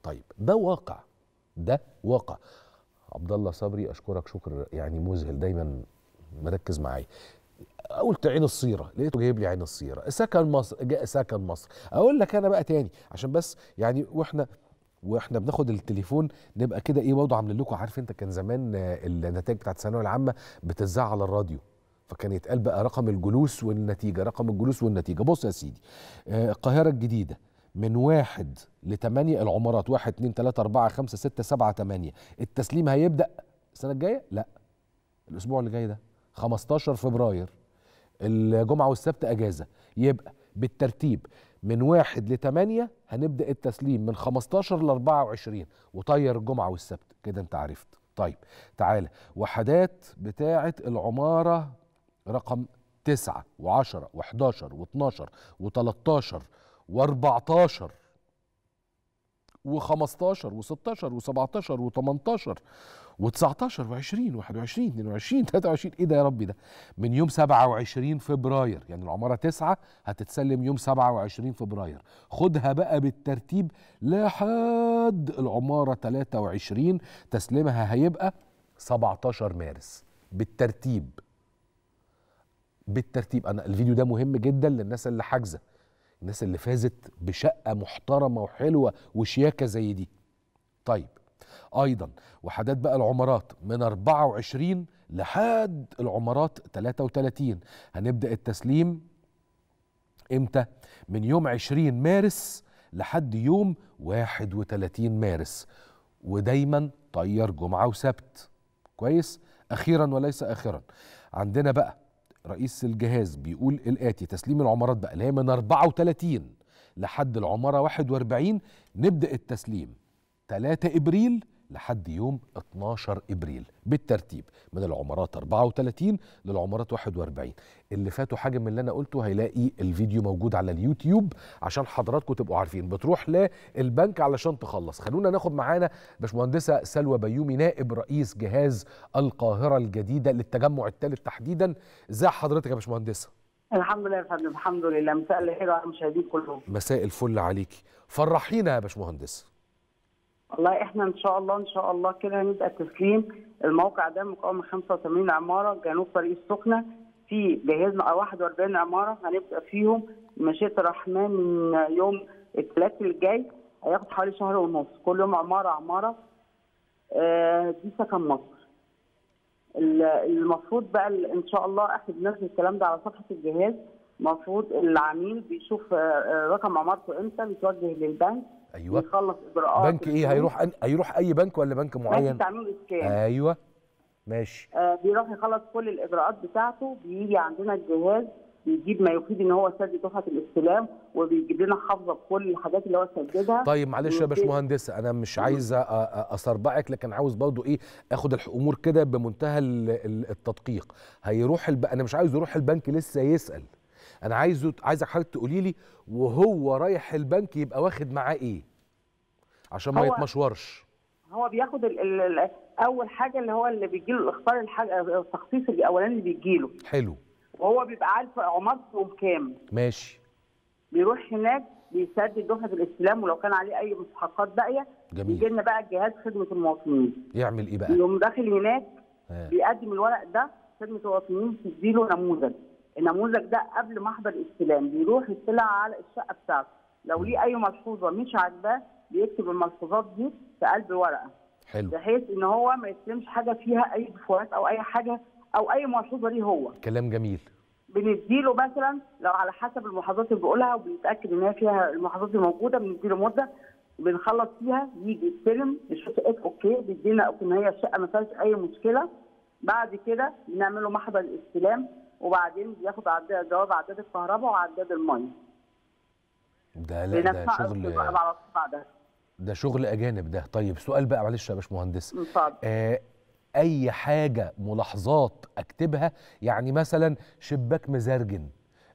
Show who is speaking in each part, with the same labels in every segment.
Speaker 1: طيب ده واقع ده واقع عبد الله صبري اشكرك شكر يعني مذهل دايما مركز معايا قلت عين الصيره لقيته جايب لي عين الصيره سكن مصر جاء سكن مصر اقول لك انا بقى تاني عشان بس يعني واحنا واحنا بناخد التليفون نبقى كده ايه برضه عاملين لكم عارف انت كان زمان آه، النتائج بتاعت الثانويه العامه بتذاع على الراديو فكان يتقال بقى رقم الجلوس والنتيجه رقم الجلوس والنتيجه بص يا سيدي آه، القاهره الجديده من واحد لثمانية العمارات واحد اتنين تلاتة أربعة خمسة ستة سبعة تمانية التسليم هيبدأ السنة الجاية؟ لا الأسبوع اللي جاي ده 15 فبراير الجمعة والسبت أجازة يبقى بالترتيب من واحد لثمانية هنبدأ التسليم من 15 ل 24 وطير الجمعة والسبت كده أنت عرفت طيب تعالى وحدات بتاعة العمارة رقم تسعة وعشرة وحداشر واتناشر وتلاتاشر واربعتاشر وخمستاشر وستاشر وسبعتاشر وتمنتاشر وتسعتاشر وعشرين واحد وعشرين اتنين وعشرين تلاتة وعشرين ايه ده يا ربي ده من يوم سبعة وعشرين فبراير يعني العمارة تسعة هتتسلم يوم سبعة وعشرين فبراير خدها بقى بالترتيب لحد العمارة تلاتة وعشرين تسليمها هيبقى 17 مارس بالترتيب بالترتيب انا الفيديو ده مهم جدا للناس اللي حاجزه الناس اللي فازت بشقه محترمه وحلوه وشياكه زي دي طيب ايضا وحدات بقى العمارات من 24 لحد العمارات 33 هنبدا التسليم امتى من يوم 20 مارس لحد يوم 31 مارس ودايما طير جمعه وسبت كويس اخيرا وليس اخرا عندنا بقى رئيس الجهاز بيقول الاتي تسليم العمارات بقى اللي هي من 34 لحد العماره 41 نبدا التسليم 3 ابريل لحد يوم 12 ابريل بالترتيب من العمارات 34 للعمارات 41 اللي فاتوا حاجه من اللي انا قلته هيلاقي الفيديو موجود على اليوتيوب عشان حضراتكم تبقوا عارفين بتروح للبنك علشان تخلص خلونا ناخد معانا باشمهندسه سلوى بيومي نائب رئيس جهاز القاهره الجديده للتجمع الثالث تحديدا ازي حضرتك يا باشمهندسه
Speaker 2: الحمد لله يا فندم الحمد لله مساء الخير على المشاهدين كلهم
Speaker 1: مساء الفل عليكي فرحينا يا باشمهندسه
Speaker 2: والله احنا ان شاء الله ان شاء الله كده هنبدا تسليم الموقع ده مكون من 85 عماره جنوب طريق السخنه في جهزنا 41 عماره هنبدا فيهم مشيئه الرحمن من يوم الثلاث الجاي هياخد حوالي شهر ونص كل يوم عماره عماره آه دي سكن مصر ال- المفروض بقى ال- ان شاء الله احنا بننزل الكلام ده على صفحه الجهاز المفروض العميل بيشوف آه، آه، رقم عمارته امتى بيتوجه للبنك
Speaker 1: ايوه
Speaker 2: بيخلص اجراءات
Speaker 1: بنك ايه هيروح أن... هيروح اي بنك ولا بنك
Speaker 2: بنك
Speaker 1: معين
Speaker 2: تعميم اسكان
Speaker 1: ايوه ماشي
Speaker 2: آه بيروح يخلص كل الاجراءات بتاعته بيجي عندنا الجهاز بيجيب ما يفيد ان هو سدد دفعه الاستلام وبيجيب لنا حافظه بكل الحاجات اللي هو سددها
Speaker 1: طيب معلش يا
Speaker 2: وبي-
Speaker 1: باشمهندسه انا مش عايز أ- أ- اسربعك لكن عاوز برضو ايه اخد الامور كده بمنتهى ال- ال- التدقيق هيروح الب... انا مش عايز يروح البنك لسه يسال انا عايزه عايزك حضرتك تقولي لي وهو رايح البنك يبقى واخد معاه ايه عشان ما
Speaker 2: هو-
Speaker 1: يتمشورش
Speaker 2: هو بياخد ال ال ال اول حاجه اللي هو اللي بيجي له الاختار الحاجه التخصيص الاولاني اللي بيجي له
Speaker 1: حلو
Speaker 2: وهو بيبقى عارف عمارته كام
Speaker 1: ماشي
Speaker 2: بيروح هناك بيسدد دفعه الاستلام ولو كان عليه اي مستحقات باقيه
Speaker 1: جميل.
Speaker 2: بيجي لنا بقى الجهاز خدمه المواطنين
Speaker 1: يعمل ايه بقى
Speaker 2: يقوم داخل هناك
Speaker 1: آه.
Speaker 2: بيقدم الورق ده خدمه المواطنين تديله نموذج النموذج ده قبل محضر الاستلام بيروح يطلع على الشقه بتاعته لو ليه اي ملحوظه مش عاجباه بيكتب الملحوظات دي في قلب ورقه
Speaker 1: حلو
Speaker 2: بحيث ان هو ما يستلمش حاجه فيها اي دفوات او اي حاجه او اي ملحوظه ليه هو
Speaker 1: كلام جميل
Speaker 2: بنديله مثلا لو على حسب المحافظات اللي بيقولها وبنتاكد ان هي فيها المحافظات دي موجوده بنديله مده بنخلص فيها يجي يستلم يشوف ايه اوكي بيدينا ان هي الشقه ما فيهاش اي مشكله بعد كده بنعمل له محضر الاستلام وبعدين بياخد عداد جواب عداد الكهرباء وعداد الميه
Speaker 1: ده لا ده
Speaker 2: بنفس
Speaker 1: شغل
Speaker 2: على طول بعدها
Speaker 1: ده شغل اجانب ده طيب سؤال بقى معلش يا باشمهندس
Speaker 2: اتفضل.
Speaker 1: آه اي حاجه ملاحظات اكتبها يعني مثلا شباك مزرجن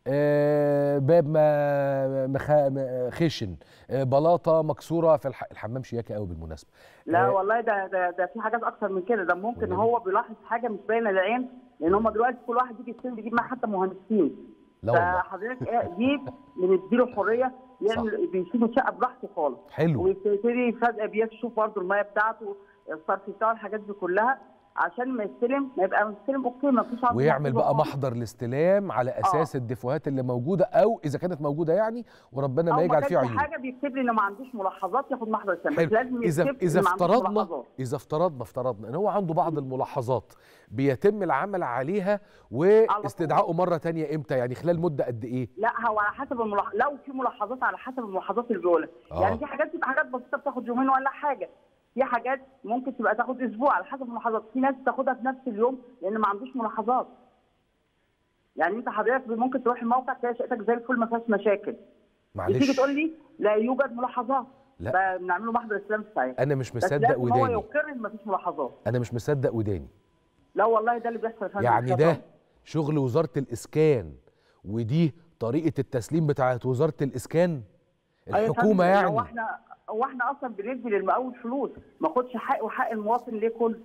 Speaker 1: آه باب ما مخ... م- خشن آه بلاطه مكسوره في الح... الحمام شياكه قوي بالمناسبه
Speaker 2: لا
Speaker 1: آه،
Speaker 2: والله ده ده ده في حاجات اكتر من كده ده ممكن
Speaker 1: والنبي.
Speaker 2: هو بيلاحظ حاجه مش باينه للعين لان هم دلوقتي كل واحد يجي يستلم بيجيب معاه حتى مهندسين
Speaker 1: لا والله.
Speaker 2: فحضرتك إيه، دي بنديله حريه يعمل بيشوف الشقه براحته خالص
Speaker 1: حلو
Speaker 2: ويبتدي فجاه بيكشف برضه الميه بتاعته الصرف بتاعه الحاجات دي كلها عشان ما يستلم ما يبقى مستلم اوكي ما فيش عنده
Speaker 1: ويعمل
Speaker 2: مشكلة
Speaker 1: بقى
Speaker 2: خالص.
Speaker 1: محضر الاستلام على اساس الدفوهات اللي موجوده او اذا كانت موجوده يعني وربنا ما
Speaker 2: أو
Speaker 1: يجعل فيه
Speaker 2: كانش
Speaker 1: عيوب
Speaker 2: حاجه بيكتب لي انه ما عندوش ملاحظات ياخد محضر السنه بس
Speaker 1: حلو
Speaker 2: لازم
Speaker 1: اذا
Speaker 2: يكتب
Speaker 1: اذا
Speaker 2: إن ما عندوش
Speaker 1: افترضنا
Speaker 2: ملاحظات.
Speaker 1: اذا افترضنا افترضنا ان هو عنده بعض الملاحظات بيتم العمل عليها
Speaker 2: طول.
Speaker 1: واستدعائه مره تانية امتى يعني خلال مده قد ايه
Speaker 2: لا هو على حسب الملاح... لو في ملاحظات على حسب الملاحظات اللي بيقولها
Speaker 1: آه.
Speaker 2: يعني في حاجات بتبقى حاجات بسيطه بتاخد يومين ولا حاجه في حاجات ممكن تبقى تاخد اسبوع على حسب الملاحظات في ناس بتاخدها في نفس اليوم لان ما عندوش ملاحظات يعني انت حضرتك ممكن تروح الموقع تلاقي شقتك زي الفل ما فيهاش مشاكل تيجي
Speaker 1: معلش
Speaker 2: تقول لي لا يوجد ملاحظات
Speaker 1: لا.
Speaker 2: لا بنعمله محضر استلام ساعتها
Speaker 1: انا مش
Speaker 2: بس
Speaker 1: مصدق
Speaker 2: لازم هو
Speaker 1: وداني
Speaker 2: يقر ان ما فيش ملاحظات
Speaker 1: انا مش مصدق وداني
Speaker 2: لا والله ده اللي بيحصل يا فندم.
Speaker 1: يعني
Speaker 2: طبعاً.
Speaker 1: ده شغل وزاره الاسكان ودي طريقه التسليم بتاعت وزاره الاسكان
Speaker 2: أيوة يا
Speaker 1: الحكومه
Speaker 2: فندم،
Speaker 1: يعني
Speaker 2: هو احنا هو احنا اصلا بندي للمقاول فلوس ما خدش حق وحق المواطن ليه كله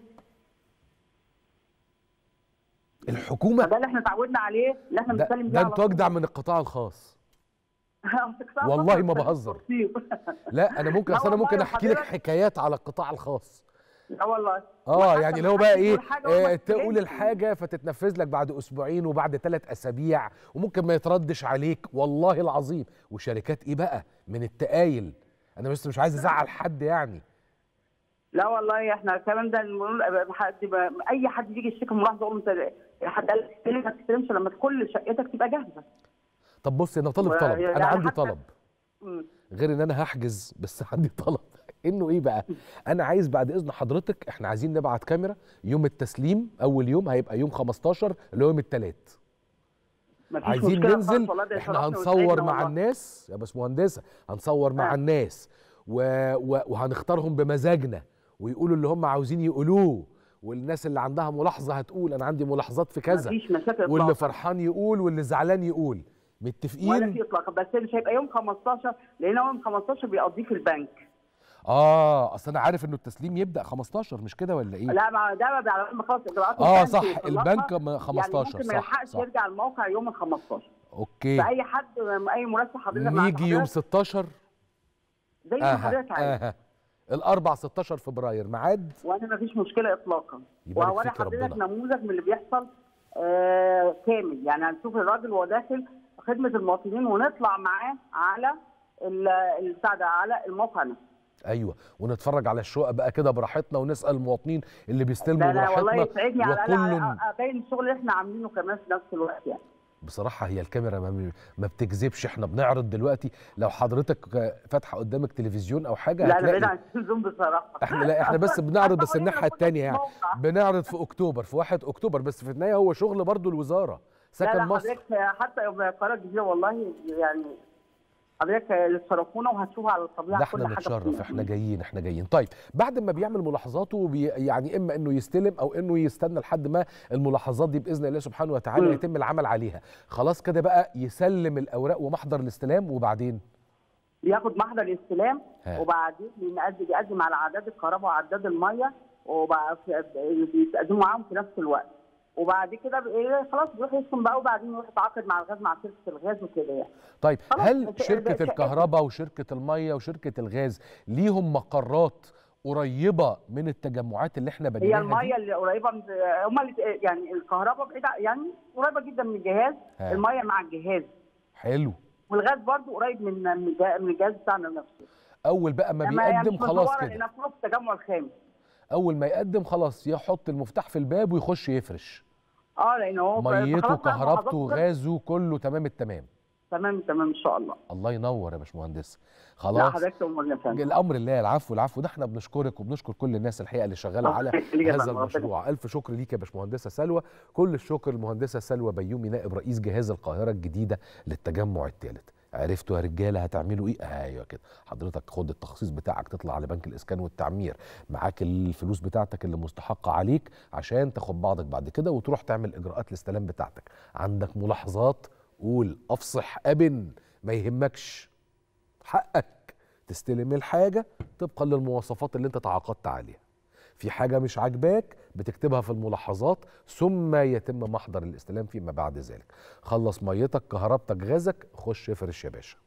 Speaker 1: الحكومه
Speaker 2: فده اللي احنا اتعودنا عليه اللي احنا
Speaker 1: ده,
Speaker 2: بنسلم بيه
Speaker 1: ده
Speaker 2: على
Speaker 1: انتوا
Speaker 2: طول.
Speaker 1: اجدع من القطاع الخاص
Speaker 2: استقطاع
Speaker 1: والله
Speaker 2: فقط
Speaker 1: ما
Speaker 2: بس
Speaker 1: بهزر.
Speaker 2: تصيب.
Speaker 1: لا انا ممكن
Speaker 2: لا
Speaker 1: اصل انا
Speaker 2: والله
Speaker 1: ممكن
Speaker 2: يا
Speaker 1: احكي لك
Speaker 2: حضرتك.
Speaker 1: حكايات على القطاع الخاص
Speaker 2: لا والله
Speaker 1: اه
Speaker 2: وحتى
Speaker 1: يعني
Speaker 2: ما
Speaker 1: لو
Speaker 2: حدش
Speaker 1: بقى ايه
Speaker 2: يقول حاجة وما
Speaker 1: آه تقول
Speaker 2: تتكلمش.
Speaker 1: الحاجه فتتنفذ لك بعد اسبوعين وبعد ثلاث اسابيع وممكن ما يتردش عليك والله العظيم وشركات ايه بقى من التقايل انا بس مش عايز ازعل حد يعني
Speaker 2: لا والله احنا الكلام ده بنقول حد ما- اي حد يجي يشتكي ملاحظه اقول له انت حد قال لك تستلم ما تستلمش لما كل شقتك تبقى جاهزه
Speaker 1: طب بص انا طالب
Speaker 2: و-
Speaker 1: طلب انا
Speaker 2: يعني
Speaker 1: عندي
Speaker 2: حتى-
Speaker 1: طلب
Speaker 2: مم.
Speaker 1: غير ان انا هحجز بس عندي طلب انه ايه بقى انا عايز بعد اذن حضرتك احنا عايزين نبعت كاميرا يوم التسليم اول يوم هيبقى يوم 15 اللي هو يوم الثلاث
Speaker 2: مفيش
Speaker 1: عايزين
Speaker 2: مشكلة خالص
Speaker 1: ننزل
Speaker 2: والله، ده
Speaker 1: احنا
Speaker 2: يشرفنا
Speaker 1: هنصور
Speaker 2: ويسعدنا
Speaker 1: مع
Speaker 2: والله.
Speaker 1: الناس يا باشمهندسه هنصور مع
Speaker 2: آه.
Speaker 1: الناس و... و... وهنختارهم بمزاجنا ويقولوا اللي هم عاوزين يقولوه والناس اللي عندها ملاحظه هتقول انا عندي ملاحظات في كذا
Speaker 2: مفيش مشاكل
Speaker 1: واللي
Speaker 2: إطلاقاً.
Speaker 1: فرحان يقول واللي زعلان يقول
Speaker 2: ولا
Speaker 1: متفقين
Speaker 2: في اطلاق بس مش هيبقى يوم 15 لان هو يوم 15 بيقضيه في البنك
Speaker 1: اه اصل انا عارف انه التسليم يبدا 15 مش كده ولا ايه
Speaker 2: لا ما ده ما على ما خلاص اجراءات
Speaker 1: اه
Speaker 2: البنك
Speaker 1: صح
Speaker 2: يطلقها.
Speaker 1: البنك ما
Speaker 2: يعني
Speaker 1: 15
Speaker 2: ممكن ما
Speaker 1: صح
Speaker 2: يلحقش
Speaker 1: صح
Speaker 2: يرجع الموقع يوم ال 15
Speaker 1: اوكي
Speaker 2: فاي حد اي مراسل حضرتك مع
Speaker 1: نيجي يوم
Speaker 2: حضرتك
Speaker 1: 16
Speaker 2: زي ما حضرتك عايز
Speaker 1: اها الاربع 16 فبراير ميعاد
Speaker 2: وانا ما فيش مشكله اطلاقا
Speaker 1: يبارك
Speaker 2: وهوري
Speaker 1: فيك يا
Speaker 2: حضرتك
Speaker 1: ربنا.
Speaker 2: نموذج من اللي بيحصل آه كامل يعني هنشوف الراجل وهو داخل خدمه المواطنين ونطلع معاه على ال- البتاع ده على الموقع نفسه
Speaker 1: ايوه ونتفرج على الشقق بقى كده براحتنا ونسال المواطنين اللي بيستلموا
Speaker 2: ده انا والله
Speaker 1: براحتنا
Speaker 2: يسعدني على الاقل
Speaker 1: وكل
Speaker 2: ابين الشغل اللي احنا عاملينه كمان في نفس الوقت يعني
Speaker 1: بصراحه هي الكاميرا ما, ما بتكذبش احنا بنعرض دلوقتي لو حضرتك فاتحه قدامك تلفزيون او حاجه
Speaker 2: لا انا بعيد
Speaker 1: هتلاقي
Speaker 2: عن التلفزيون بصراحه
Speaker 1: احنا لا احنا بس بنعرض بس
Speaker 2: أصلاً
Speaker 1: الناحيه
Speaker 2: أنا كنت في
Speaker 1: الثانيه يعني
Speaker 2: الموقع.
Speaker 1: بنعرض في اكتوبر في 1 اكتوبر بس في النهايه هو شغل برضو الوزاره
Speaker 2: لا
Speaker 1: سكن
Speaker 2: لا
Speaker 1: مصر
Speaker 2: حضرتك حتى يوم القاهره الجديده والله يعني حضرتك اللي تشرفونا وهتشوفوا على الطبيعه
Speaker 1: ده
Speaker 2: كل
Speaker 1: احنا
Speaker 2: حاجه
Speaker 1: نتشرف
Speaker 2: فيها.
Speaker 1: احنا جايين احنا جايين طيب بعد ما بيعمل ملاحظاته بي يعني اما انه يستلم او انه يستنى لحد ما الملاحظات دي باذن الله سبحانه وتعالى
Speaker 2: مم.
Speaker 1: يتم العمل عليها خلاص كده بقى يسلم الاوراق ومحضر الاستلام وبعدين
Speaker 2: بياخد محضر الاستلام
Speaker 1: ها.
Speaker 2: وبعدين بيقدم بيقدم على اعداد الكهرباء وعداد الميه وبقى بيتقدموا معاهم في نفس الوقت وبعد كده بي- إيه خلاص بيروح يسكن بقى وبعدين يروح يتعاقد مع الغاز مع شركه الغاز وكده يعني
Speaker 1: طيب
Speaker 2: خلاص،
Speaker 1: هل
Speaker 2: بس-
Speaker 1: شركه
Speaker 2: بس-
Speaker 1: الكهرباء وشركه الميه وشركه الغاز ليهم مقرات قريبه من التجمعات اللي احنا
Speaker 2: هي
Speaker 1: بنيناها
Speaker 2: الميه اللي قريبه من هم اللي يعني الكهرباء بعيده يعني قريبه جدا من الجهاز
Speaker 1: ها.
Speaker 2: الميه مع الجهاز
Speaker 1: حلو
Speaker 2: والغاز برضو قريب من من الجا- من الجهاز بتاعنا نفسه
Speaker 1: اول بقى ما
Speaker 2: لما يعني
Speaker 1: بيقدم
Speaker 2: مش
Speaker 1: خلاص
Speaker 2: مصورة
Speaker 1: كده
Speaker 2: لأنها في نص التجمع الخامس
Speaker 1: اول ما يقدم خلاص يحط المفتاح في الباب ويخش يفرش
Speaker 2: اه لان هو
Speaker 1: ميته
Speaker 2: خلاص بقى
Speaker 1: كهربته
Speaker 2: محافظات-
Speaker 1: غازه كله تمام التمام
Speaker 2: تمام تمام ان شاء الله
Speaker 1: الله ينور يا باشمهندس
Speaker 2: لا
Speaker 1: خلاص
Speaker 2: حضرتك تؤمرني يا فندم
Speaker 1: الامر لله العفو العفو ده احنا بنشكرك وبنشكر كل الناس الحقيقه اللي شغاله
Speaker 2: الله
Speaker 1: على
Speaker 2: يخليك يا
Speaker 1: هذا
Speaker 2: فندم،
Speaker 1: المشروع الف شكر ليك يا باشمهندسه سلوى كل الشكر المهندسه سلوى بيومي نائب رئيس جهاز القاهره الجديده للتجمع الثالث عرفتوا يا رجاله هتعملوا ايه ايوه كده حضرتك خد التخصيص بتاعك تطلع على بنك الاسكان والتعمير معاك الفلوس بتاعتك اللي مستحقه عليك عشان تاخد بعضك بعد كده وتروح تعمل اجراءات الاستلام بتاعتك عندك ملاحظات قول افصح ابن ما يهمكش حقك تستلم الحاجه طبقا للمواصفات اللي انت تعاقدت عليها في حاجه مش عاجباك بتكتبها في الملاحظات ثم يتم محضر الاستلام فيما بعد ذلك خلص ميتك كهربتك غازك خش افرش يا باشا